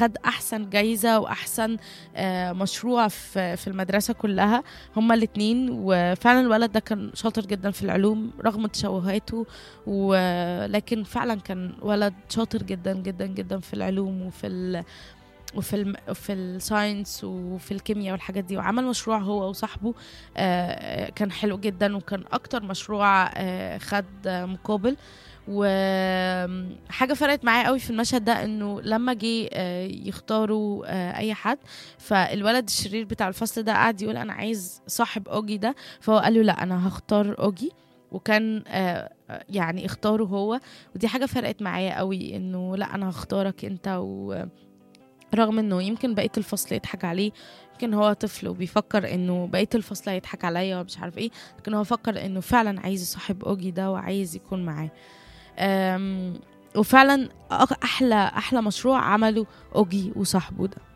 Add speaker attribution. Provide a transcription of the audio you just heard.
Speaker 1: خد احسن جايزه واحسن آه، مشروع في في المدرسه كلها هما الاتنين وفعلا الولد ده كان شاطر جدا في العلوم رغم تشوهاته ولكن فعلا كان ولد شاطر جدا جدا جدا في العلوم وفي ال وفي الم... في الساينس وفي الكيمياء والحاجات دي وعمل مشروع هو وصاحبه آه، كان حلو جدا وكان اكتر مشروع آه، خد آه، مقابل وحاجه فرقت معايا قوي في المشهد ده انه لما جه آه، يختاروا آه، اي حد فالولد الشرير بتاع الفصل ده قعد يقول انا عايز صاحب اوجي ده فهو قال له لا انا هختار اوجي وكان آه، يعني اختاره هو ودي حاجه فرقت معايا قوي انه لا انا هختارك انت و رغم انه يمكن بقيه الفصل يضحك عليه يمكن هو طفل وبيفكر انه بقيه الفصل هيضحك عليا ومش عارف ايه لكن هو فكر انه فعلا عايز يصاحب اوجي ده وعايز يكون معاه أم، وفعلا أك- احلى احلى مشروع عمله اوجي وصاحبه ده